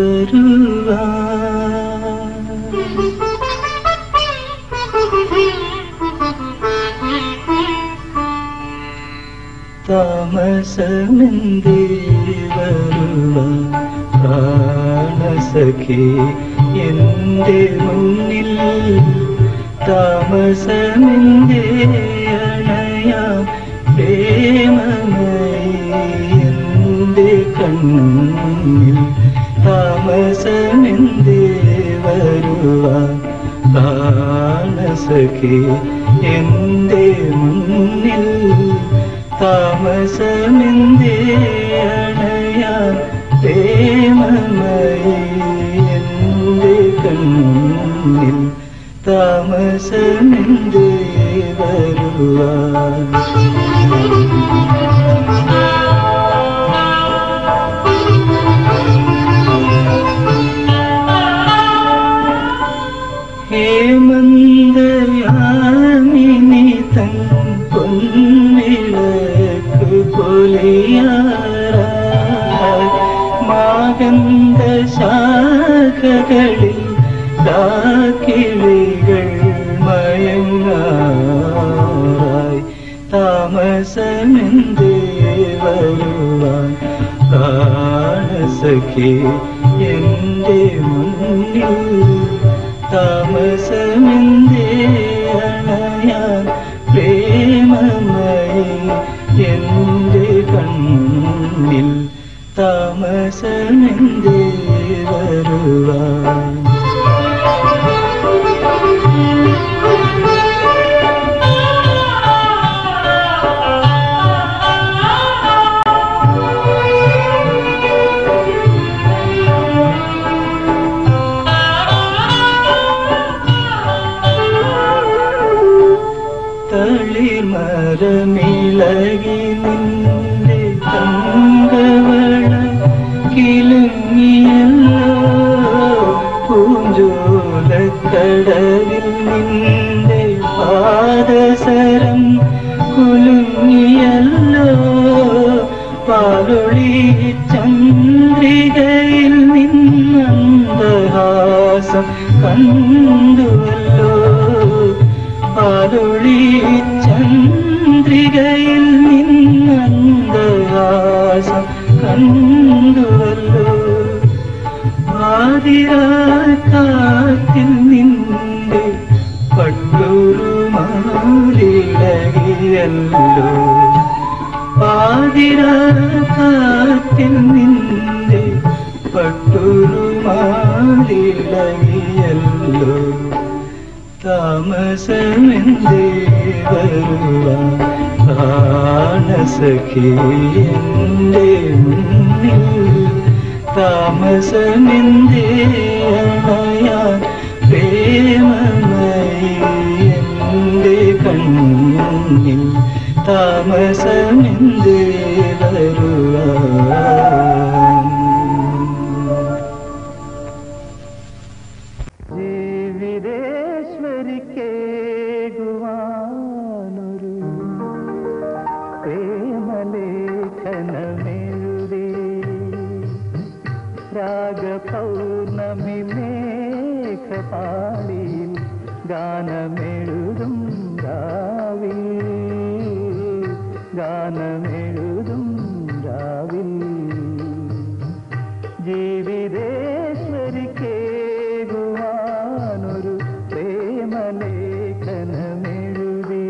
വരുവാ താമസമെന്തേ വരുവാ പ്രാണസഖി എന്റെ മുന്നിൽ താമസമെന്തേ അണയാം പ്രേമമയി എന്റെ കണ്ണിൽ താമസമെന്തേ വരുവാ പ്രാണസഖി എന്റെ മുന്നിൽ താമസമെന്തേ അണയാൻ പ്രേമമയി എന്റെ കണ്ണിൽ താമസമെന്തേ വരുവാൻ ഹേമന്തയാമിനി തൻ പൊന്നിളക്ക് പൊലിയാറായി മാകന്ത ശാഖകളിൽ ദാക്കിളികൾ മയങ്ങാറായി താമസമെന്തേ വരുവാൻ പ്രാണസഖി എന്റെ മുന്നിൽ താമസമെന്തേ അണയാൻ പ്രേമമയി എന്റെ കണ്ണിൽ താമസമെന്തേ വരുവാൻ തളിമരമിളകി നിന്റെ തങ്കവള കിലുങ്ങിയല്ലോ പൂഞ്ചോലക്കടവിൽ നിന്റെ പാദസരം കുലുങ്ങിയല്ലോ പാലൊളി ചന്ദ്രികയിൽ നിന്നന്തഹാസം കണ്ടുവല്ലോ പാലൊളി ചന്ദ്രികയിൽ നിന്നന്തഹാസം കണ്ടുവല്ലോ ആതിരാക്കാത്തിൽ നിന്റെ പട്ടുരുമാലിളകിയല്ലോ ആതിരാക്കാത്തിൽ നിന്റെ പട്ടുരുമാലിളകിയല്ലോ താമസമെന്തേ വരുവാൻ പ്രാണസഖി എന്റെ മുന്നിൽ താമസമെന്തേ അണയാൻ പ്രേമമയി എന്റെ കണ്ണിൽ താമസമെന്തേ വരുവാൻ ജീവിതേശ്വരിക്കേകുവാനൊരു പ്രേമലേഖനമെഴുതി രാഗപൗർണമി മേഘപാളിയിൽ ഗാനമെഴുതും രാവിൽ ഗാനമെഴുതും രാവിൽ ജീവിതേശ്വരിക്കേകുവാനൊരു പ്രേമലേഖനമെഴുതി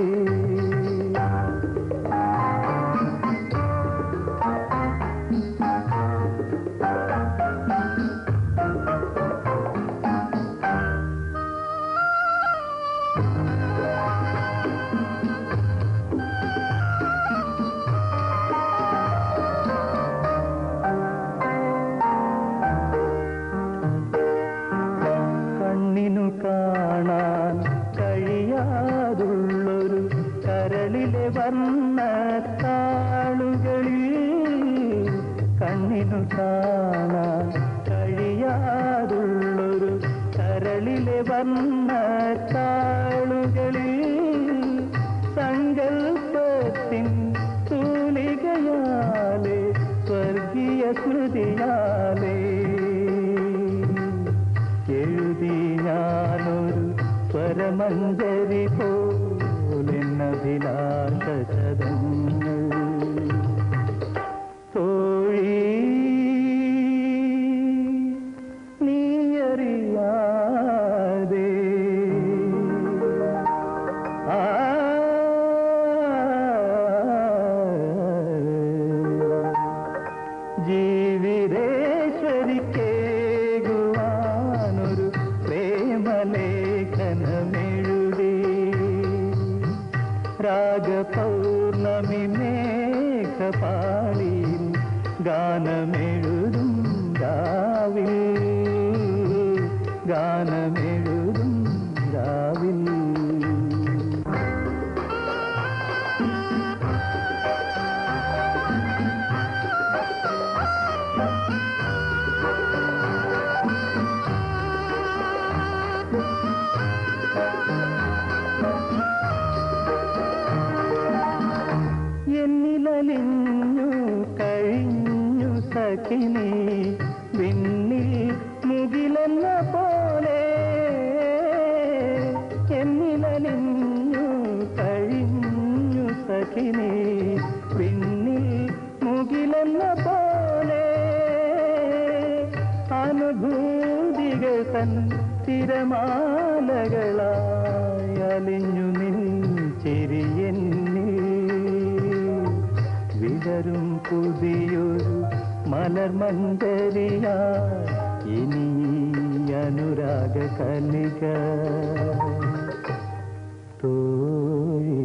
കണ്ണിനു കാണാൻ കഴിയാതുള്ളൊരു കരളിലെ വർണ്ണ താളുകളിൽ കണ്ണിനു കാണാൻ കഴിയാതുള്ളൊരു കരളിലെ വർണ്ണ താളുകളിൽ സങ്കൽപ്പത്തിൻ തൂലികയാലെ സ്വർഗീയ സ്മൃതിയാലേ മലർമഞ്ചരി പോലെന്നഭിലാഷതങ്ങൾ തോഴി നീയറിയാതെ ആ ജീവിതേശ്വരിക്കേകുവാനൊരു പ്രേമലേഖനമെഴുതി രാഗപൗർണമി മേഘപാളിയിൽ ഗാനമെഴുതും രാവിൽ ഗാനമെഴുതും രാവിൽ എന്നിലലിഞ്ഞു കഴിഞ്ഞു സഖിനി വിണ്ണിൽ മുകിലെന്ന പോലെ എന്നിലലിഞ്ഞു കഴിഞ്ഞു സഖിനി വിണ്ണിൽ മുകിലെന്ന പോലെ അനുഭൂതികൾ തൻ തിരമാലകളായി അലിഞ്ഞു നിൻ ചിരിയെന്നിൽ വിടരും പുതിയൊരു മലർമഞ്ചരിയാ ഇനി ഈ അനുരാഗ കലിക തോഴി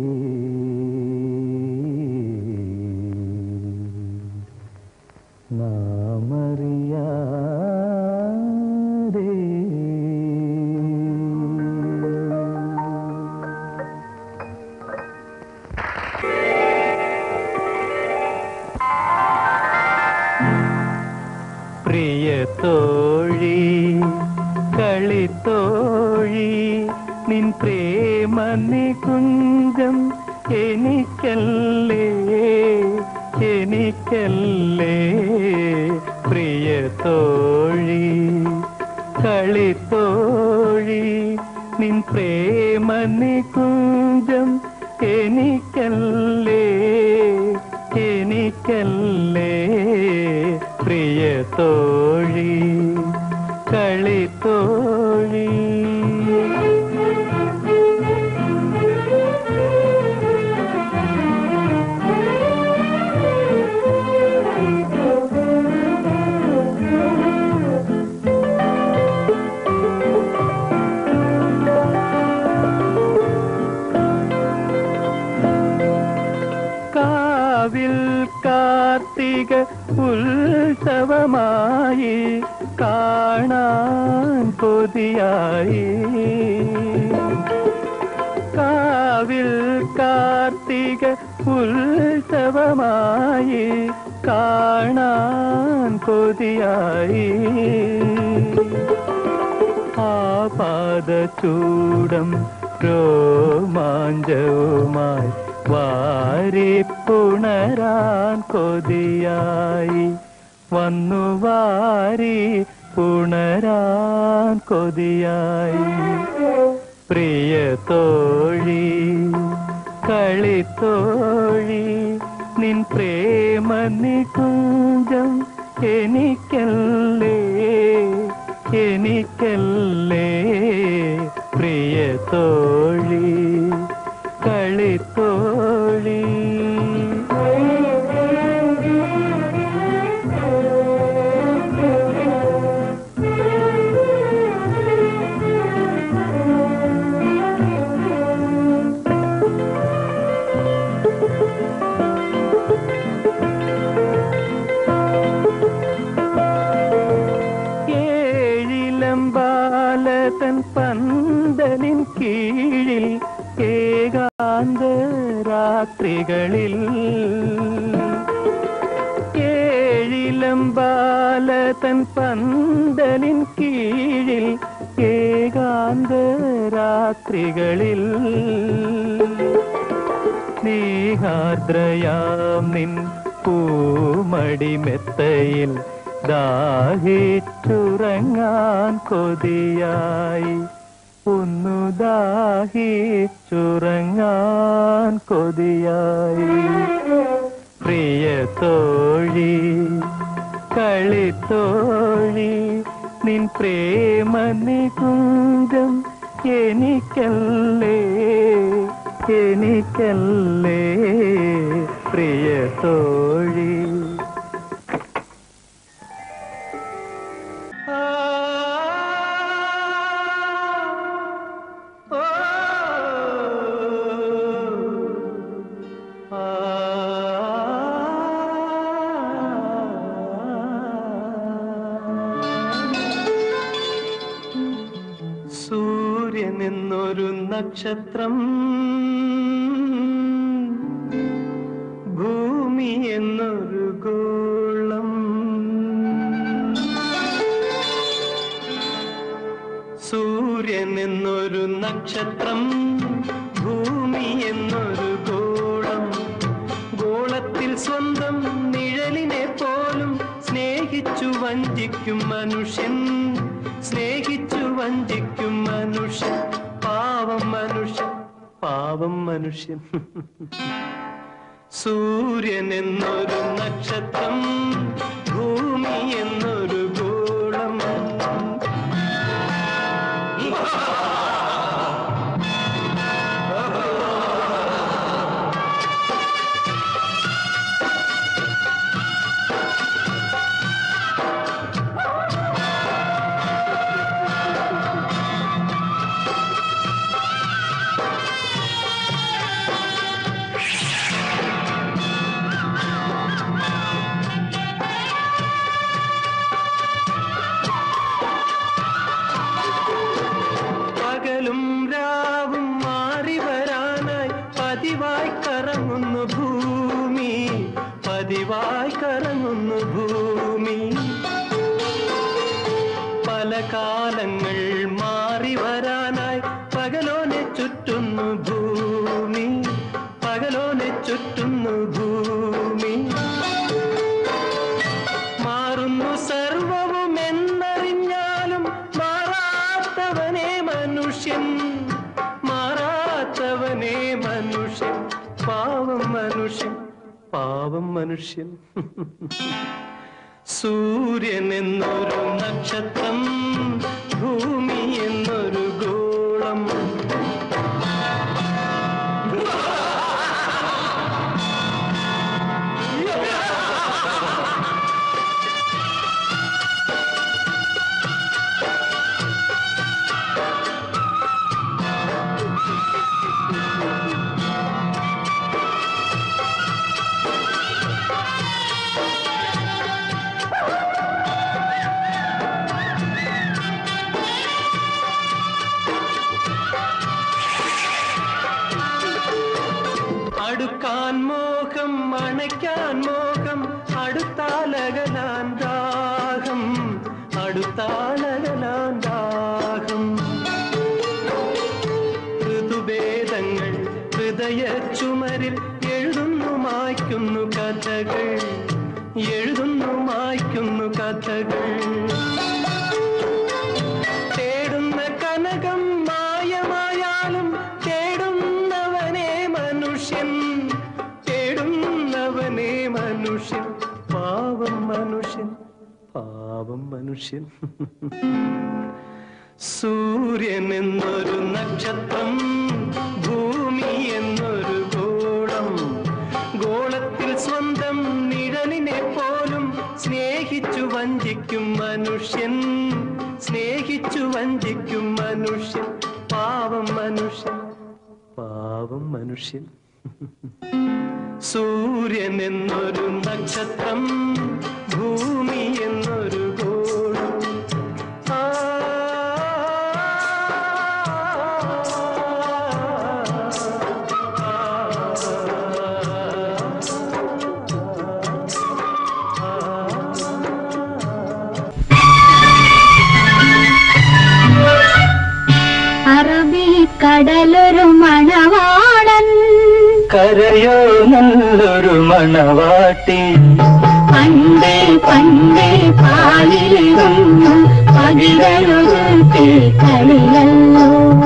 നാമറിയാതെ പ്രിയ തോഴി കളിത്തോഴി നിൻ പ്രേമ നികുഞ്ചം എനിക്കല്ലേ എനിക്കല്ലേ പ്രിയ തോഴി കളിത്തോഴി നിൻ പ്രേമ നികുഞ്ചം എനിക്കല്ലേ എനിക്കല്ലേ പ്രിയ തോഴി കളിത്തോഴി കാവിൽ കാർത്തിക ഉത്സവമായി കാണാൻ കൊതിയായി കാവിൽ കാർത്തിക ഉത്സവമായി കാണാൻ കൊതിയായി ആപാദചൂടം രോമാഞ്ചവുമായി വാരി പുണരാൻ കൊതിയായി വന്നു വാരി പുണരാൻ കൊതിയായി പ്രിയ തോഴി കളിത്തോഴി നിൻ പ്രേമ നികുഞ്ചം എനിക്കല്ലേ എനിക്കല്ലേ പ്രിയ തോഴി കളിത്തോഴി ഏഴിലം ബാലതൻ പന്തലിൻ കീഴിൽ ഏകാന്ത രാത്രികളിൽ ഏഴിലം ബാലതൻ പന്തലിൻ കീഴിൽ ഏകാന്ത രാത്രികളിൽ സ്നേഹാർദ്രയാം നിൻ പൂമടിമെത്തയിൽ ദാഹിച്ചുറങ്ങാൻ കൊതിയായി ഒന്നു ദാഹിച്ചുറങ്ങാൻ കൊതിയായി പ്രിയ തോഴി കളിത്തോഴി നിൻ പ്രേമ നികുഞ്ചം എനിക്കല്ലേ എനിക്കല്ലേ പ്രിയ തോഴി സൂര്യൻ എന്നൊരു നക്ഷത്രം ഭൂമി എന്നൊരു ഗോളം സൂര്യൻ എന്നൊരു നക്ഷത്രം ഭൂമി എന്നൊരു ഗോളം ഗോളത്തിൽ സ്വന്തം നിഴലിനെ പോലും സ്നേഹിച്ചു വഞ്ചിക്കും മനുഷ്യൻ സ്നേഹിച്ചു വഞ്ചിക്കും മനുഷ്യൻ പാവം മനുഷ്യൻ പാവം മനുഷ്യൻ സൂര്യൻ എന്നൊരു നക്ഷത്രം ഭൂമി എന്നൊരു ഗോളം പകലും രാവും മാറി വരാനായി പതിവായി കറങ്ങുന്നു ഭൂമി പതിവായി കറങ്ങുന്നു ഭൂമി പല കാലങ്ങൾ മാറി വരാനായി പകലോനെ ചുറ്റുന്നു ഭൂമി പകലോനെ ചുറ്റുന്നു ഭൂമി മാറുന്നു സർവവും എന്നറിഞ്ഞാലും മാറാത്തവനെ മനുഷ്യൻ മാറാത്തവനെ മനുഷ്യൻ പാവം മനുഷ്യൻ പാവം മനുഷ്യൻ സൂര്യൻ എന്നൊരു നക്ഷത്രം ഭൂമി എന്നൊരു ഗോളം അടുക്കാൻ മോഹം അണയ്ക്കാൻ മോഹം അടുത്താലകലാൻ ദാഹം അടുത്താലകലാൻ ദാഹം ഋതുഭേദങ്ങൾ ഹൃദയ ചുമരിൽ എഴുതുന്നു മായ്ക്കുന്നു കഥകൾ എഴുതുന്നു മായ്ക്കുന്നു കഥകൾ തേടുന്ന കനകം മായമായാലും തേടുന്നവനെ മനുഷ്യൻ തേടുന്നവനെ മനുഷ്യൻ പാവം മനുഷ്യൻ പാവം മനുഷ്യൻ സൂര്യൻ എന്നൊരു നക്ഷത്രം ഭൂമി എന്നൊരു ഗോളം ഗോളത്തിൽ സ്വന്തം നിഴലിനെ പോലും സ്നേഹിച്ചു വഞ്ചിക്കും മനുഷ്യൻ സ്നേഹിച്ചു വഞ്ചിക്കും മനുഷ്യൻ പാവം മനുഷ്യൻ പാവം മനുഷ്യൻ സൂര്യൻ എന്നൊരു നക്ഷത്രം ഭൂമി എന്നൊരു ഗോളം ആ അറബിക്കടലൊരു മണവാളൻ കരയോ നല്ലൊരു മണവാട്ടി പണ്ടേ പണ്ടേ പാലിലിരുന്നു പകിഴൊഴുത്തി കളിയല്ലോ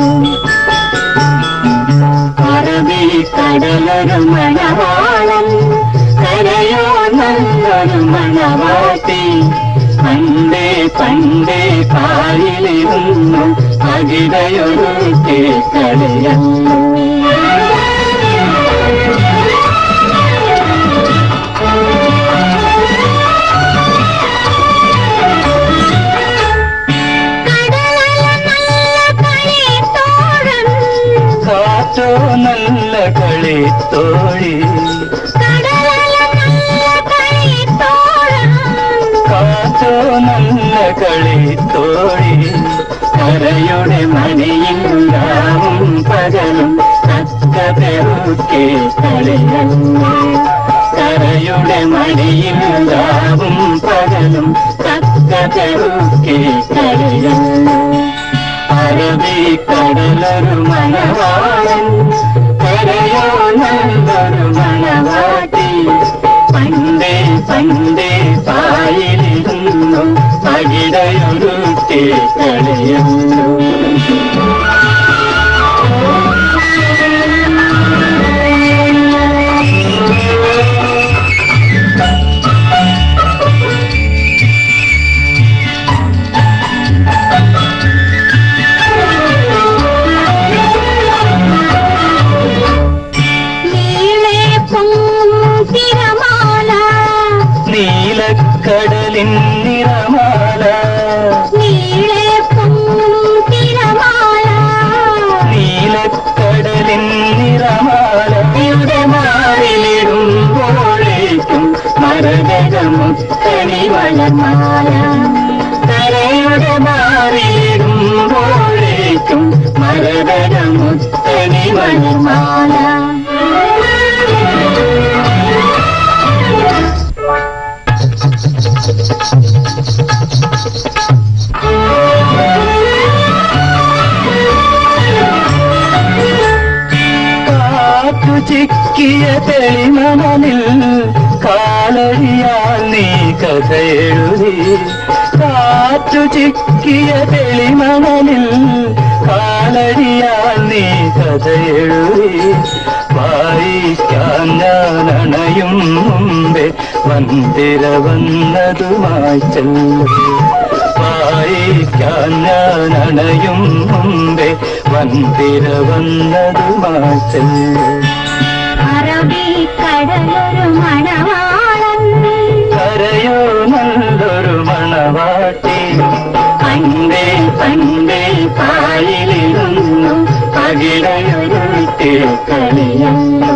കടലൊരു മണവാളൻ കരയോ നല്ലൊരു മണവാട്ടി പണ്ടേ പണ്ടേ പാലിലിരുന്നു അകിടയൊരു കളിയല്ലോ കടലല നല്ല കളിത്തോഴൻ കാറ്റോ നല്ല കളി തോഴി കടലല നല്ല കളിത്തോഴൻ കാറ്റോ നല്ല കളി തോഴി കരയുടെ മണിയില്ലാവും പകലും തക്ക പെറുക്കെ കളിയല്ലേ കരയുടെ മണിയില്ലാവും പകലും തക്ക പെറുക്കെ കളിയല്ലേ അറബിക്കടലൊരു മണവാളൻ കരയോ നല്ലൊരു മണവാട്ടി പണ്ടേ പണ്ടേ പായിലിരുന്നു പകിടയൊരു കളിയുന്നു നീളെ പൊങ്ങും തിരമാല നീലക്കടലിൻ നിറമാല നീളെ പൊങ്ങും തിരമാല നീലക്കടലിൻ നിറമാലയുടെ മാറിലിടുമ്പോഴേക്കും മരതകമുത്തണി വളർമാല കരയുടെ മാറിലിടുമ്പോഴേക്കും മരതകമുത്തണി വളർമാല കാറ്റു ചിക്കിയ തെളിമണലിൽ കാലടിയാൽ നീ കഥ എഴുതി കാറ്റു ചിക്കിയ തെളിമണലിൽ കാലടിയാൽ നീ കഥ എഴുതി വായിക്കാൻ ഞാൻ അണയും മുമ്പേ വന്തിര വന്നതുമായി ചെല്ലു വായിക്കാൻ ഞാൻ അണയും മുമ്പേ വന്തിര വന്നതുമായി ചെല്ലു അറബിക്കടലൊരു മണവാളൻ കരയോ നല്ലൊരു മണവാട്ടി പണ്ടേ പണ്ടേ പായിലിരുന്നു പകിടയൊരു കളിയല്ലോ